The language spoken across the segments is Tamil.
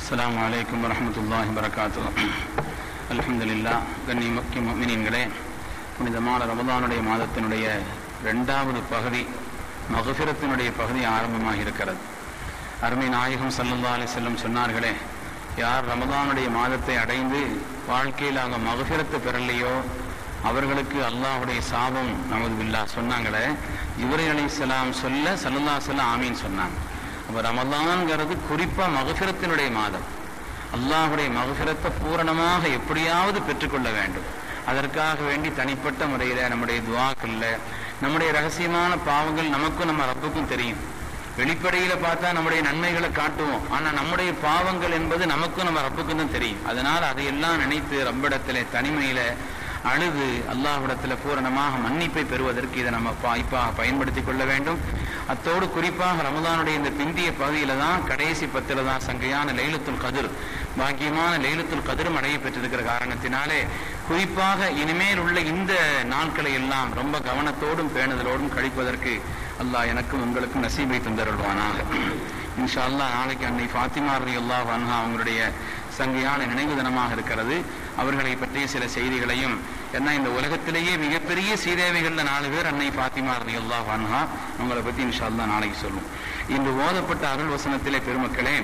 அஸ்ஸலாமு அலைக்கும் வரஹ்மத்துல்லாஹி வரகாத்து அல்ஹம்துலில்லாஹ் கண்ணி முக்கிய முஃமினீன்களே புனிதமான ரமதானுடைய மாதத்தினுடைய இரண்டாவது பகுதி மகஃபிரத்தினுடைய பகுதி ஆரம்பமாக இருக்கிறது அருமை நாயகம் ஸல்லல்லாஹு அலைஹி வஸல்லம் சொன்னார்களே யார் ரமதானுடைய மாதத்தை அடைந்து வாழ்க்கையில் அவங்க மகஃபிரத்தை பெறலையோ அவர்களுக்கு அல்லாஹ்வுடைய சாபம் நமது பில்லா சொன்னாங்களே இவரை அலைஹிஸ்ஸலாம் சொல்ல ஸல்லல்லாஹு அலைஹி வஸல்லம் ஆமீன் சொன்னாங்க அப்ப ரமலான்ங்கிறது குறிப்பா மகஃபிரத்தினுடைய மாதம் அல்லாஹுடைய மகஃபிரத்தை பூரணமாக எப்படியாவது பெற்றுக்கொள்ள வேண்டும் அதற்காக வேண்டி தனிப்பட்ட முறையில நம்முடைய துவாக்கள்ல நம்முடைய ரகசியமான பாவங்கள் நமக்கும் நம்ம ரப்புக்கும் தெரியும் வெளிப்படையில பார்த்தா நம்முடைய நன்மைகளை காட்டுவோம் ஆனா நம்முடைய பாவங்கள் என்பது நமக்கும் நம்ம ரப்புக்கும் தான் தெரியும் அதனால அதையெல்லாம் நினைத்து ரப்பிடத்திலே தனிமையில அழுது அல்லாஹ்விடத்தில் பூரணமாக மன்னிப்பை பெறுவதற்கு இதை நம்ம வாய்ப்பாக பயன்படுத்தி கொள்ள வேண்டும் அத்தோடு குறிப்பாக ரமதானுடைய இந்த பிந்திய பகுதியில தான் கடைசி பத்துல தான் சங்கையான லைலத்துல் கதிர் பாக்கியமான லைலத்துல் கதிரும் அடைய பெற்றிருக்கிற காரணத்தினாலே குறிப்பாக இனிமேல் உள்ள இந்த நாட்களை எல்லாம் ரொம்ப கவனத்தோடும் பேணுதலோடும் கழிப்பதற்கு அல்லாஹ் எனக்கும் உங்களுக்கும் நசீபை தந்தருள்வானாக இன்ஷா அல்லாஹ் நாளைக்கு அன்னை ஃபாத்திமா ரலி அல்லாஹ் அன்ஹா அவங்களுடைய சங்கையான நினைவு தினமாக இருக்கிறது அவர்களை பற்றிய சில செய்திகளையும் ஏன்னா இந்த உலகத்திலேயே மிகப்பெரிய சீதேவிகள்ல நாலு பேர் அன்னை ஃபாத்திமா ரலி அல்லாஹ் அன்ஹா அவங்களை பத்தி இன்ஷா அல்லாஹ் நாளைக்கு சொல்லும் இன்று ஓதப்பட்ட அருள் வசனத்திலே பெருமக்களே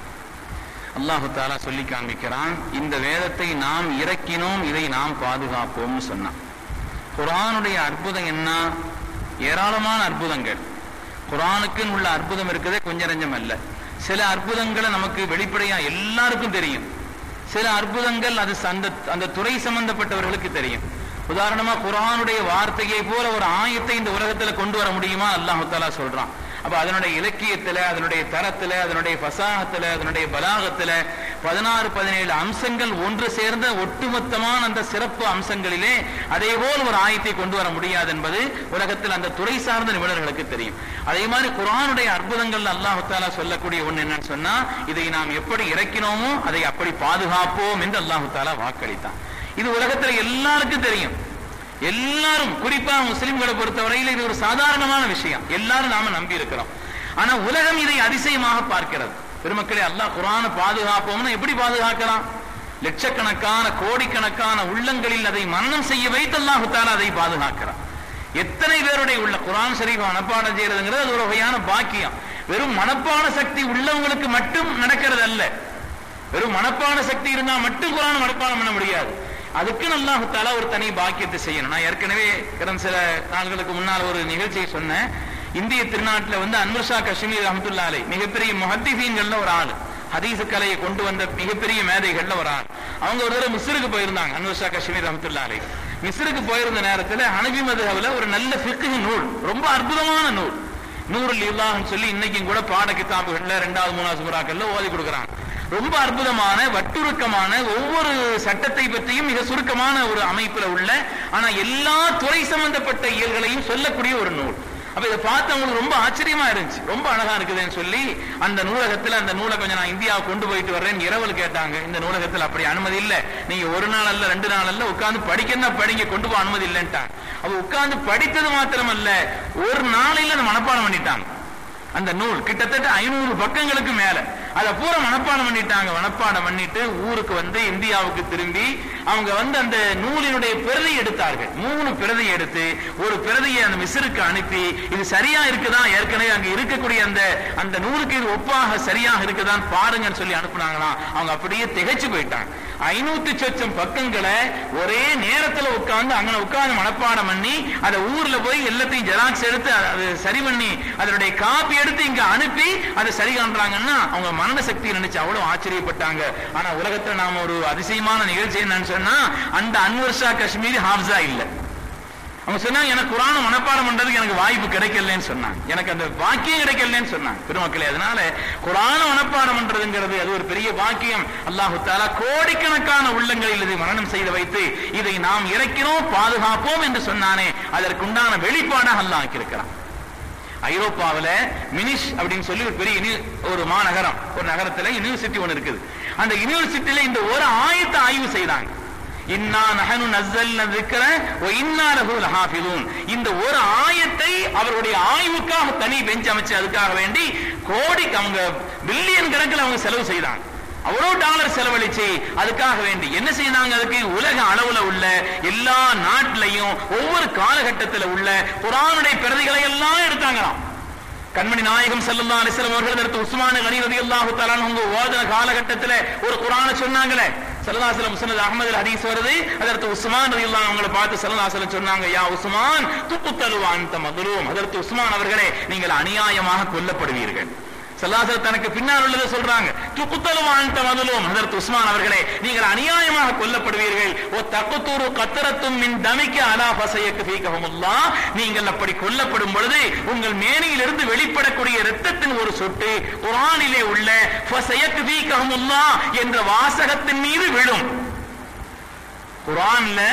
அல்லாஹு தாலா சொல்லி காண்பிக்கிறான் இந்த வேதத்தை நாம் இறக்கினோம் இதை நாம் பாதுகாப்போம்னு சொன்னான் குரானுடைய அற்புதம் என்ன ஏராளமான அற்புதங்கள் குரானுக்குன்னு உள்ள அற்புதம் இருக்குதே கொஞ்சம் நஞ்சம் அல்ல சில அற்புதங்களை நமக்கு வெளிப்படையா எல்லாருக்கும் தெரியும் சில அற்புதங்கள் அது அந்த அந்த துறை சம்பந்தப்பட்டவர்களுக்கு தெரியும் உதாரணமா குரானுடைய வார்த்தையை போல ஒரு ஆயத்தை இந்த உலகத்துல கொண்டு வர முடியுமா அல்லாஹு தாலா சொல்றான் அப்ப அதனுடைய இலக்கியத்துல அதனுடைய தரத்துல அதனுடைய பசாகத்துல அதனுடைய பலாகத்துல பதினாறு பதினேழு அம்சங்கள் ஒன்று சேர்ந்த ஒட்டுமொத்தமான அந்த சிறப்பு அம்சங்களிலே அதே போல் ஒரு ஆயத்தை கொண்டு வர முடியாது என்பது உலகத்தில் அந்த துறை சார்ந்த நிபுணர்களுக்கு தெரியும் அதே மாதிரி குரானுடைய அற்புதங்கள் அல்லாஹு தாலா சொல்லக்கூடிய ஒண்ணு என்னன்னு சொன்னா இதை நாம் எப்படி இறக்கினோமோ அதை அப்படி பாதுகாப்போம் என்று அல்லாஹு தாலா வாக்களித்தான் இது உலகத்துல எல்லாருக்கும் தெரியும் எல்லாரும் குறிப்பா முஸ்லிம்களை பொறுத்தவரையில் இது ஒரு சாதாரணமான விஷயம் எல்லாரும் நாம நம்பி இருக்கிறோம் ஆனா உலகம் இதை அதிசயமாக பார்க்கிறது பெருமக்களே அல்லாஹ் குரான பாதுகாப்போம்னு எப்படி பாதுகாக்கலாம் லட்சக்கணக்கான கோடிக்கணக்கான உள்ளங்களில் அதை மரணம் செய்ய வைத்து அல்லாஹு தாலா அதை பாதுகாக்கிறான் எத்தனை பேருடைய உள்ள குரான் ஷரீஃப் மனப்பாடம் செய்யறதுங்கிறது அது ஒரு வகையான பாக்கியம் வெறும் மனப்பாட சக்தி உள்ளவங்களுக்கு மட்டும் நடக்கிறது அல்ல வெறும் மனப்பாட சக்தி இருந்தா மட்டும் குரான் மனப்பாடம் பண்ண முடியாது அதுக்கு அல்லாஹு தாலா ஒரு தனி பாக்கியத்தை செய்யணும் நான் ஏற்கனவே கடந்த சில நாள்களுக்கு முன்னால் ஒரு நிகழ்ச்சியை சொன்னேன் இந்திய திருநாட்டில் வந்து அன்வர்ஷா காஷ்மீர் அஹமதுல்லாலை மிகப்பெரிய முஹத்திஃபீன்கள்ல ஒரு ஆள் ஹதீச கலையை கொண்டு வந்த மிகப்பெரிய மேதைகள்ல ஒரு ஆள் அவங்க ஒரு தடவை மிஸ்ருக்கு போயிருந்தாங்க அன்வர்ஷா காஷ்மீர் அஹமதுல்லாலை மிஸ்ருக்கு போயிருந்த நேரத்தில் ஹனபி மதுஹவில் ஒரு நல்ல ஃபிக்கு நூல் ரொம்ப அற்புதமான நூல் நூறுல் இல்லாஹ்னு சொல்லி இன்னைக்கும் கூட பாட கிதாபுகள்ல ரெண்டாவது மூணாவது சுமராக்கள்ல ஓதி கொடுக்குறாங்க ரொம்ப அற்புதமான வட்டுருக்கமான ஒவ்வொரு சட்டத்தை பற்றியும் மிக சுருக்கமான ஒரு அமைப்புல உள்ள ஆனா எல்லா துறை சம்பந்தப்பட்ட இயல்களையும் சொல்லக்கூடிய ஒரு நூல் அப்ப இதை பார்த்து அவங்களுக்கு ரொம்ப ஆச்சரியமா இருந்துச்சு ரொம்ப அழகா இருக்குதுன்னு சொல்லி அந்த நூலகத்துல அந்த நூலை கொஞ்சம் நான் இந்தியாவை கொண்டு போயிட்டு வர்றேன் இரவல் கேட்டாங்க இந்த நூலகத்தில் அப்படி அனுமதி இல்ல நீங்க ஒரு நாள் அல்ல ரெண்டு நாள் அல்ல உட்கார்ந்து படிக்கணும் படிங்க கொண்டு போக அனுமதி இல்லைன்ட்டாங்க அப்ப உட்கார்ந்து படித்தது மாத்திரமல்ல ஒரு நாளையில அந்த மனப்பாடம் பண்ணிட்டாங்க அந்த நூல் கிட்டத்தட்ட ஐநூறு பக்கங்களுக்கு மேல அதை பூரா மனப்பாடம் பண்ணிட்டாங்க மனப்பாடம் பண்ணிட்டு ஊருக்கு வந்து இந்தியாவுக்கு திரும்பி அவங்க வந்து அந்த நூலினுடைய பிரதி எடுத்தார்கள் மூணு பிரதி எடுத்து ஒரு பிரதியை அந்த மிஸ்ருக்கு அனுப்பி இது சரியா இருக்குதா ஏற்கனவே அங்க இருக்கக்கூடிய அந்த அந்த நூலுக்கு இது ஒப்பாக சரியாக இருக்குதான் பாருங்கன்னு சொல்லி அனுப்புனாங்களாம் அவங்க அப்படியே திகைச்சு போயிட்டாங்க ஐநூத்தி சொச்சம் பக்கங்களை ஒரே நேரத்துல உட்கார்ந்து அங்க உட்கார்ந்து மனப்பாடம் பண்ணி அதை ஊர்ல போய் எல்லாத்தையும் ஜெராக்ஸ் எடுத்து அது சரி பண்ணி அதனுடைய காப்பி எடுத்து இங்க அனுப்பி அதை சரி காண்றாங்கன்னா அவங்க மரண சக்தி நினைச்சு அவ்வளவு ஆச்சரியப்பட்டாங்க ஆனா உலகத்துல நாம ஒரு அதிசயமான நிகழ்ச்சி என்னன்னு சொன்னா அந்த அன்வர்ஷா காஷ்மீரி ஹாப்ஸா இல்ல அவங்க சொன்னாங்க எனக்கு குரான மனப்பாடம் பண்றதுக்கு எனக்கு வாய்ப்பு கிடைக்கலன்னு சொன்னாங்க எனக்கு அந்த வாக்கியம் கிடைக்கலன்னு சொன்னாங்க பெருமக்களே அதனால குரான மனப்பாடம் பண்றதுங்கிறது அது ஒரு பெரிய வாக்கியம் அல்லாஹு தாலா கோடிக்கணக்கான உள்ளங்களில் இதை மரணம் செய்து வைத்து இதை நாம் இறக்கிறோம் பாதுகாப்போம் என்று சொன்னானே அதற்குண்டான வெளிப்பாடாக அல்லாஹ் ஆக்கியிருக்கிறான் ஐரோப்பாவில் மினிஷ் அப்படின்னு சொல்லி ஒரு பெரிய ஒரு மாநகரம் ஒரு நகரத்துல யூனிவர்சிட்டி ஒன்று இருக்குது அந்த யூனிவர்சிட்டியில இந்த ஒரு ஆயத்தை ஆய்வு செய்தாங்க இன்னா நஹனு நஸ்ஸல்ன ذிக்ர வ இன்னா லஹு லஹாஃபிதூன் இந்த ஒரு ஆயத்தை அவருடைய ஆய்வுக்காக தனி பெஞ்ச் அமைச்சு அதுக்காக வேண்டி கோடி அவங்க பில்லியன் கணக்கில் அவங்க செலவு செய்தாங்க அவ்வளவு டாலர் செலவழிச்சு அதுக்காக வேண்டி என்ன செய்தாங்க அதுக்கு உலக அளவுல உள்ள எல்லா நாட்டிலையும் ஒவ்வொரு காலகட்டத்தில் உள்ள குரானுடைய பிரதிகளை எல்லாம் எடுத்தாங்களாம் கண்மணி நாயகம் ஸல்லல்லாஹு அலைஹி வஸல்லம் அவர்கள் அடுத்து உஸ்மான் கனி ரலியல்லாஹு தஆலா அவங்க ஓதன காலகட்டத்தில் ஒரு குர்ஆனை சொன்னாங்களே ஸல்லல்லாஹு அலைஹி வஸல்லம் முஸ்னத் அஹ்மதுல் ஹதீஸ் வருது அதற்கு உஸ்மான் ரலியல்லாஹு அவங்களை பார்த்து ஸல்லல்லாஹு அலைஹி வஸல்லம் சொன்னாங்க யா உஸ்மான் துக்குத்தலு அன்த மதுலூம் அதற்கு உஸ்மான் அவர்களே நீங்கள் அநியாயமாக கொல்லப்படுவீர்கள் சல்லாசர் தனக்கு பின்னால் உள்ளதை சொல்றாங்க துக்குத்தலுவான்ட்ட மதுலும் அதற்கு உஸ்மான் அவர்களே நீங்கள் அநியாயமாக கொல்லப்படுவீர்கள் ஓ தக்குத்தூரு கத்தரத்தும் மின் தமிக்க அலா பசையக்கு ஃபீகஹுமுல்லா நீங்கள் அப்படி கொல்லப்படும் பொழுது உங்கள் மேனியிலிருந்து வெளிப்படக்கூடிய இரத்தத்தின் ஒரு சொட்டு குரானிலே உள்ள ஃபசையக்கு ஃபீகஹுமுல்லா என்ற வாசகத்தின் மீது விழும் குரான்ல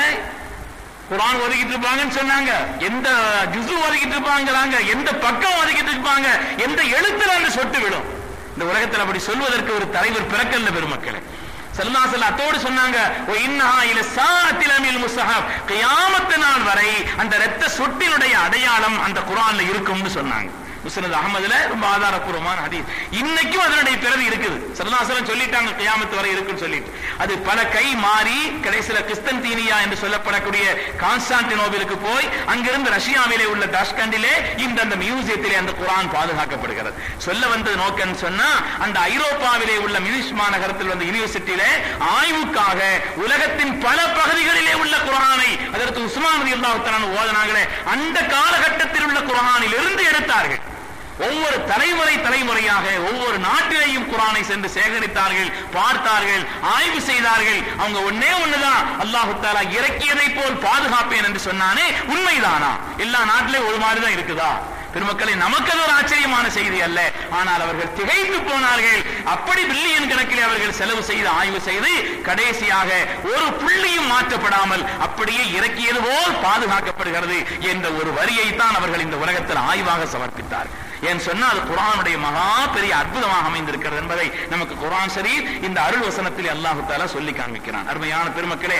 குரான் ஒதுக்கிட்டு இருப்பாங்கன்னு சொன்னாங்க எந்த ஜுசு ஒதுக்கிட்டு இருப்பாங்கிறாங்க எந்த பக்கம் ஒதுக்கிட்டு இருப்பாங்க எந்த எழுத்துல அந்த சொட்டு விடும் இந்த உலகத்தில் அப்படி சொல்வதற்கு ஒரு தலைவர் பிறக்கல்ல பெருமக்களே செல்மாசல் அத்தோடு சொன்னாங்க ஓ இன்னஹா இல சாத்திலமில் முஸ்ஹப் கியாமத்து நாள் வரை அந்த இரத்த சொட்டினுடைய அடையாளம் அந்த குரான்ல இருக்கும்னு சொன்னாங்க முஸ்னத் அகமதுல ரொம்ப ஆதாரப்பூர்வமான ஹதீஸ் இன்னைக்கும் அதனுடைய பிறவி இருக்குது சரதாசலம் சொல்லிட்டாங்க கியாமத்து வரை இருக்குன்னு சொல்லிட்டு அது பல கை மாறி கடைசியில கிறிஸ்தன்தீனியா என்று சொல்லப்படக்கூடிய கான்ஸ்டான்டினோபிலுக்கு போய் அங்கிருந்து ரஷ்யாவிலே உள்ள தாஷ்கண்டிலே இந்த அந்த மியூசியத்திலே அந்த குரான் பாதுகாக்கப்படுகிறது சொல்ல வந்தது நோக்கம்னு சொன்னா அந்த ஐரோப்பாவிலே உள்ள மினிஷ் மாநகரத்தில் வந்த யூனிவர்சிட்டியிலே ஆய்வுக்காக உலகத்தின் பல பகுதிகளிலே உள்ள குரானை அதற்கு உஸ்மான் ரலியல்லாஹு தஆலா ஓதனாங்களே அந்த காலகட்டத்தில் உள்ள குரானில் இருந்து எடுத்தார்கள் ஒவ்வொரு தலைமுறை தலைமுறையாக ஒவ்வொரு நாட்டிலேயும் குரானை சென்று சேகரித்தார்கள் பார்த்தார்கள் ஆய்வு செய்தார்கள் அவங்க ஒன்னே ஒண்ணுதான் அல்லாஹு தாலா இறக்கியதை போல் பாதுகாப்பேன் என்று சொன்னானே உண்மைதானா எல்லா நாட்டிலையும் ஒரு மாதிரி தான் இருக்குதா பெருமக்களை நமக்கு அது ஒரு ஆச்சரியமான செய்தி அல்ல ஆனால் அவர்கள் திகைத்து போனார்கள் அப்படி பில்லியன் கணக்கில் அவர்கள் செலவு செய்து ஆய்வு செய்து கடைசியாக ஒரு புள்ளியும் மாற்றப்படாமல் அப்படியே இறக்கியது போல் பாதுகாக்கப்படுகிறது என்ற ஒரு வரியை தான் அவர்கள் இந்த உலகத்தில் ஆய்வாக சமர்ப்பித்தார் ஏன் சொன்னா அது குரானுடைய மகா பெரிய அற்புதமாக அமைந்திருக்கிறது என்பதை நமக்கு குரான் ஷரீப் இந்த அருள் வசனத்தில் அல்லாஹு தாலா சொல்லி காண்பிக்கிறான் அருமையான பெருமக்களே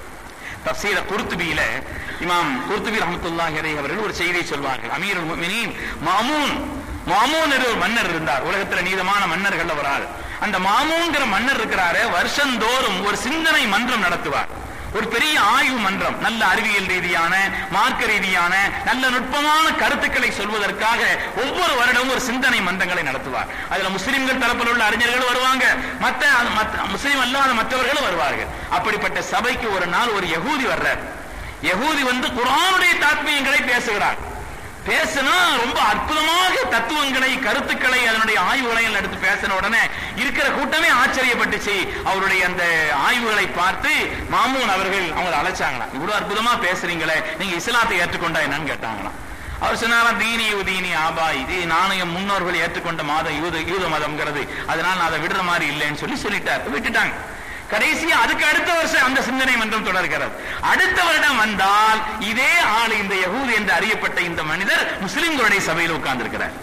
தப்சீர குர்துபியில இமாம் குர்துபி ரஹமத்துல்லாஹி அலைஹி அவர்கள் ஒரு செய்தியை சொல்வார்கள் அமீருல் முஃமினீன் மாமூன் மாமூன் என்ற ஒரு மன்னர் இருந்தார் உலகத்துல நீதமான மன்னர்கள் ஒரு ஆள் அந்த மாமூன்கிற மன்னர் இருக்கிறாரு வருஷந்தோறும் ஒரு சிந்தனை மன்றம் நடத்துவார் ஒரு பெரிய ஆய்வு மன்றம் நல்ல அறிவியல் ரீதியான மார்க்க ரீதியான நல்ல நுட்பமான கருத்துக்களை சொல்வதற்காக ஒவ்வொரு வருடமும் ஒரு சிந்தனை மன்றங்களை நடத்துவார் அதுல முஸ்லிம்கள் தரப்பில் உள்ள அறிஞர்கள் வருவாங்க மற்ற மற்ற- முஸ்லிம் அல்லாத மற்றவர்களும் வருவார்கள் அப்படிப்பட்ட சபைக்கு ஒரு நாள் ஒரு யகூதி வர்றார் யகூதி வந்து குர்ஆனுடைய தாத்மியங்களை பேசுகிறார் பேசினா ரொம்ப அற்புதமாக தத்துவங்களை கருத்துக்களை அதனுடைய ஆய்வுகளை எல்லாம் எடுத்து பேசின உடனே இருக்கிற கூட்டமே ஆச்சரியப்பட்டுச்சு அவருடைய அந்த ஆய்வுகளை பார்த்து மாமூன் அவர்கள் அவங்களை அழைச்சாங்களாம் இவ்வளவு அற்புதமா பேசுறீங்களே நீங்க இஸ்லாத்தை ஏற்றுக்கொண்டா என்னன்னு கேட்டாங்களாம் அவர் சொன்னாராம் தீனி உதீனி ஆபாய் இது நாணயம் முன்னோர்கள் ஏற்றுக்கொண்ட மாதம் யூத யூத மதம்ங்கிறது அதனால நான் அதை விடுற மாதிரி இல்லைன்னு சொல்லி சொல்லிட்டார் விட்டுட்டாங்க கடைசியா அதுக்கு அடுத்த வருஷம் அந்த சிந்தனை மன்றம் தொடர்கிறது அடுத்த வருடம் வந்தால் இதே ஆள் இந்த யகூத் என்று அறியப்பட்ட இந்த மனிதர் முஸ்லிம்களுடைய சபையில் உட்கார்ந்திருக்கிறார்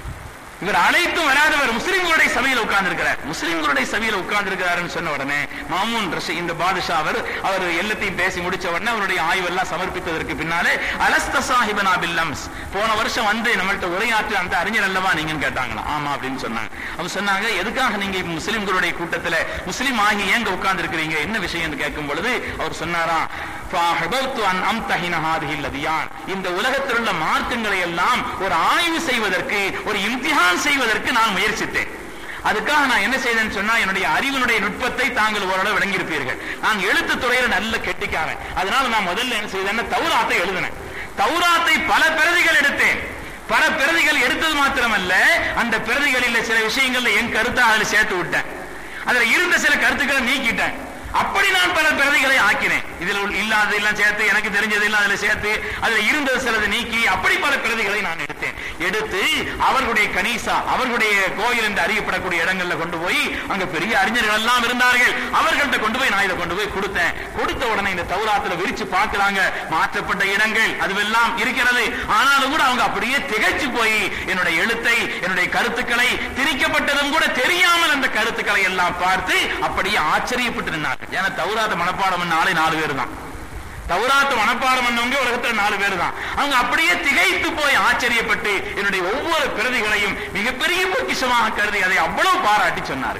இவர் அனைத்தும் வராதவர் முஸ்லிம்களுடைய சபையில் உட்கார்ந்திருக்கிறார் முஸ்லிம்களுடைய சபையில் உட்கார்ந்திருக்கிறாருன்னு சொன்ன உடனே மாமூன் ரஷி இந்த பாதுஷா அவர் அவர் எல்லாத்தையும் பேசி முடிச்ச உடனே அவருடைய ஆய்வெல்லாம் சமர்ப்பித்ததற்கு பின்னாலே அலஸ்த சாஹிபனா பில்லம்ஸ் போன வருஷம் வந்து நம்மள்ட்ட உரையாற்று அந்த அறிஞர் அல்லவா நீங்கன்னு கேட்டாங்களா ஆமா அப்படின்னு சொன்னாங்க அவங்க சொன்னாங்க எதுக்காக நீங்க இப்ப முஸ்லிம்களுடைய கூட்டத்துல முஸ்லிம் ஆகி ஏங்க உட்கார்ந்து இருக்கிறீங்க என்ன விஷயம் கேட்கும் பொழுது அவர் சொன்னாராம் "ஃபஅஹ்பப்து அன் அம்தஹின ஹாதிஹில் அதியான்." இந்த உலகத்தில் உள்ள மார்க்கங்களை எல்லாம் ஒரு ஆய்வு செய்வதற்கு ஒரு இம்திஹான் செய்வதற்கு நான் முயற்சித்தேன் அதுக்காக நான் என்ன செய்தேன்னு சொன்னா என்னுடைய அறிவினுடைய நுட்பத்தை தாங்கள் ஓரளவு விளங்கியிருப்பீர்கள் நான் எழுத்து துறையில நல்ல கெட்டிக்காரன் அதனால நான் முதல்ல என்ன செய்தேன்னா தௌராத்தை எழுதினேன் தௌராத்தை பல பிரதிகள் எடுத்தேன் பல பிரதிகள் எடுத்தது மாத்திரமல்ல அந்த பிரதிகளில் சில விஷயங்கள்ல என் கருத்தை அதுல சேர்த்து விட்டேன் அதுல இருந்த சில கருத்துக்களை நீக்கிட்டேன் அப்படி நான் பல பிரதிகளை ஆக்கினேன் இதுல உள்ள- இல்லாததெல்லாம் சேர்த்து எனக்கு தெரிஞ்சதெல்லாம் அதுல சேர்த்து அதுல இருந்தது சிலது நீக்கி அப்படி பல பிரதிகளை நான் எடுத்தேன் எடுத்து அவர்களுடைய கணீசா அவர்களுடைய கோயில் என்று அறியப்படக்கூடிய இடங்கள்ல கொண்டு போய் அங்க பெரிய அறிஞர்கள் எல்லாம் இருந்தார்கள் அவர்கள்ட்ட கொண்டு போய் நான் இதை கொண்டு போய் கொடுத்தேன் கொடுத்த உடனே இந்த தௌராத்துல விரிச்சு பார்க்கறாங்க மாற்றப்பட்ட இடங்கள் அதுவெல்லாம் இருக்கிறது ஆனாலும் கூட அவங்க அப்படியே திகைச்சு போய் என்னுடைய எழுத்தை என்னுடைய கருத்துக்களை திரிக்கப்பட்டதும் கூட தெரியாமல் அந்த கருத்துக்களை எல்லாம் பார்த்து அப்படியே ஆச்சரியப்பட்டு நின்னார்கள் ஏன்னா தௌராத மனப்பாடம் பண்ண ஆளே நாலு பேர் தான் தௌராத்து மனப்பாடம் பண்ணவங்க உலகத்துல நாலு பேர் தான் அவங்க அப்படியே திகைத்து போய் ஆச்சரியப்பட்டு என்னுடைய ஒவ்வொரு பிரதிகளையும் மிகப்பெரிய பொக்கிஷமாக கருதி அதை அவ்வளவு பாராட்டி சொன்னார்கள்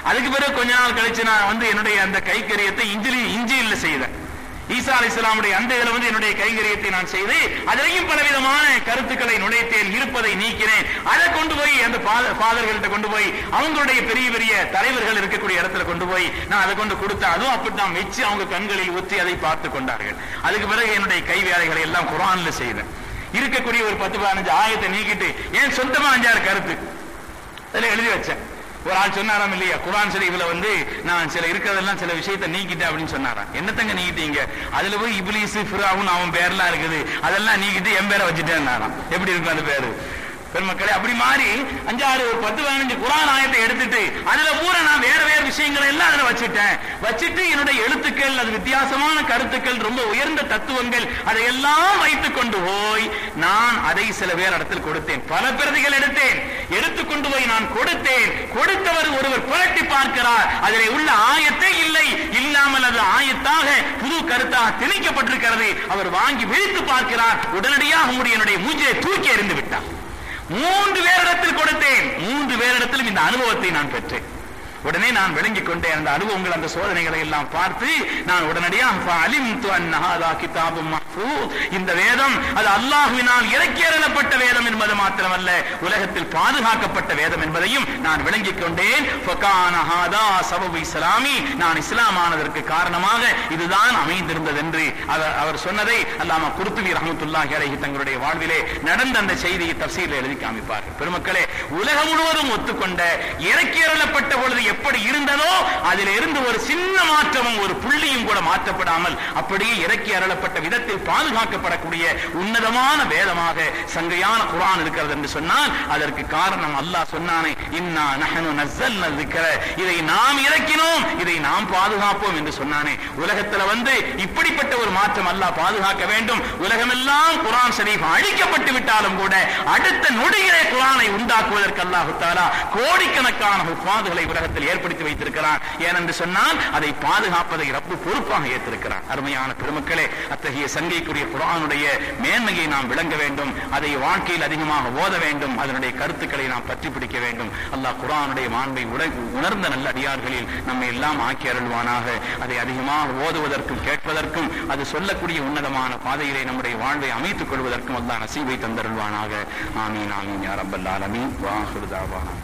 அதுக்கு பிறகு கொஞ்ச நாள் கழிச்சு நான் வந்து என்னுடைய அந்த கைக்கரியத்தை இஞ்சிலி இஞ்சியில் செய்தேன் ஈசா அலி இஸ்லாமுடைய அந்த இதுல வந்து என்னுடைய கைங்கரியத்தை நான் செய்து அதிலையும் பலவிதமான கருத்துக்களை நுழைத்தேன் இருப்பதை நீக்கினேன் அதை கொண்டு போய் அந்த ஃபாதர்கள்ட்ட கொண்டு போய் அவங்களுடைய பெரிய பெரிய தலைவர்கள் இருக்கக்கூடிய இடத்துல கொண்டு போய் நான் அதை கொண்டு கொடுத்தேன் அதுவும் அப்படித்தான் வச்சு அவங்க கண்களில் ஊற்றி அதை பார்த்து கொண்டார்கள் அதுக்கு பிறகு என்னுடைய கை வேலைகளை எல்லாம் குரான்ல செய்தேன் இருக்கக்கூடிய ஒரு பத்து பதினஞ்சு ஆயத்தை நீக்கிட்டு ஏன் சொந்தமா அஞ்சாறு கருத்து அதுல எழுதி வச்சேன் ஒரு ஆள் சொன்னாராம் இல்லையா குரான் ஷரீஃப்ல வந்து நான் சில இருக்கிறதெல்லாம் சில விஷயத்தை நீக்கிட்டேன் அப்படின்னு சொன்னாராம் என்னத்தங்க நீக்கிட்டீங்க அதுல போய் இப்லீஸ் ஃபிராவுன் அவன் பேர்லாம் இருக்குது அதெல்லாம் நீக்கிட்டு என் பேரை வச்சுட்டேன் எப்படி இருக்கும் அந்த பேரு பெருமக்களே அப்படி மாறி அஞ்சாறு ஒரு பத்து பதினஞ்சு குரான் ஆயத்தை எடுத்துட்டு அதுல பூரா நான் வேற வேற விஷயங்களை எல்லாம் அதுல வச்சுட்டேன் வச்சுட்டு என்னுடைய எழுத்துக்கள் அது வித்தியாசமான கருத்துக்கள் ரொம்ப உயர்ந்த தத்துவங்கள் அதையெல்லாம் வைத்துக் கொண்டு போய் நான் அதை சில பேர் இடத்தில் கொடுத்தேன் பல பிரதிகள் எடுத்தேன் எடுத்துக்கொண்டு போய் நான் கொடுத்தேன் கொடுத்தவர் ஒருவர் புரட்டி பார்க்கிறார் அதிலே உள்ள ஆயத்தே இல்லை இல்லாமல் அது ஆயத்தாக புது கருத்தாக திணிக்கப்பட்டிருக்கிறது அவர் வாங்கி விழித்து பார்க்கிறார் உடனடியாக உங்களுடைய என்னுடைய மூஞ்சியை தூக்கி எறிந்து விட்டார் மூன்று பேரிடத்தில் கொடுத்தேன் மூன்று பேரிடத்திலும் இந்த அனுபவத்தை நான் பெற்றேன் உடனே நான் விளங்கிக் கொண்டேன் அந்த அனுபவங்கள் அந்த சோதனைகளை எல்லாம் பார்த்து நான் உடனடியாக அலிம்து அன்னஹாதா கிதாபும் மஹ்ஃபூஸ் இந்த வேதம் அது அல்லாஹ்வினால் இறக்கியறப்பட்ட வேதம் என்பது மாத்திரமல்ல உலகத்தில் பாதுகாக்கப்பட்ட வேதம் என்பதையும் நான் விளங்கிக் கொண்டேன் ஃபகான ஹாதா சபபு இஸ்லாமி நான் இஸ்லாமானதற்கு காரணமாக இதுதான் அமைந்திருந்தது என்று அவர் அவர் சொன்னதை அல்லாமா குருத்துவி ரஹமத்துல்லாஹி அலைஹி தங்களுடைய வாழ்விலே நடந்த அந்த செய்தியை தப்சீரில் எழுதி காமிப்பார்கள் பெருமக்களே உலகம் முழுவதும் ஒத்துக்கொண்ட இறக்கியறப்பட்ட பொழுது எப்படி இருந்ததோ அதில் இருந்து ஒரு சின்ன மாற்றமும் ஒரு புள்ளியும் கூட மாற்றப்படாமல் அப்படியே இறக்கி அருளப்பட்ட விதத்தில் பாதுகாக்கப்படக்கூடிய உன்னதமான வேதமாக சங்கையான குரான் இருக்கிறது என்று சொன்னால் அதற்கு காரணம் அல்லாஹ் சொன்னானே இன்னா நஹனு நஸ்ஸல்ன ذிக்ர இதை நாம் இறக்கினோம் இதை நாம் பாதுகாப்போம் என்று சொன்னானே உலகத்துல வந்து இப்படிப்பட்ட ஒரு மாற்றம் அல்லாஹ் பாதுகாக்க வேண்டும் உலகமெல்லாம் குரான் ஷரீஃப் அழிக்கப்பட்டு விட்டாலும் கூட அடுத்த நொடியிலே குரானை உண்டாக்குவதற்கு அல்லாஹு தாலா கோடிக்கணக்கான ஹுஃபாதுகளை உலகத்தில் ஏற்படுத்தி வைத்திருக்கிறார் ஏனென்று சொன்னால் அதை பாதுகாப்பதை ரப்பு பொறுப்பாக ஏற்றிருக்கிறார் அருமையான பெருமக்களே அத்தகைய சங்கைக்குரிய குரானுடைய மேன்மையை நாம் விளங்க வேண்டும் அதை வாழ்க்கையில் அதிகமாக ஓத வேண்டும் அதனுடைய கருத்துக்களை நாம் பற்றி பிடிக்க வேண்டும் அல்லாஹ் குரானுடைய மாண்பை உட- உணர்ந்த நல்ல அடியார்களில் நம்மை எல்லாம் ஆக்கி அருள்வானாக அதை அதிகமாக ஓதுவதற்கும் கேட்பதற்கும் அது சொல்லக்கூடிய உன்னதமான பாதையிலே நம்முடைய வாழ்வை அமைத்துக் கொள்வதற்கும் அல்லாஹ் நசீபை தந்தருள்வானாக ஆமீன் ஆமீன் யா ரப்பல் ஆலமீன் வாஹிரு தாவானா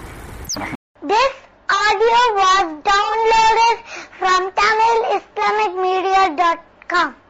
This audio was downloaded from TamilIslamicMedia.com.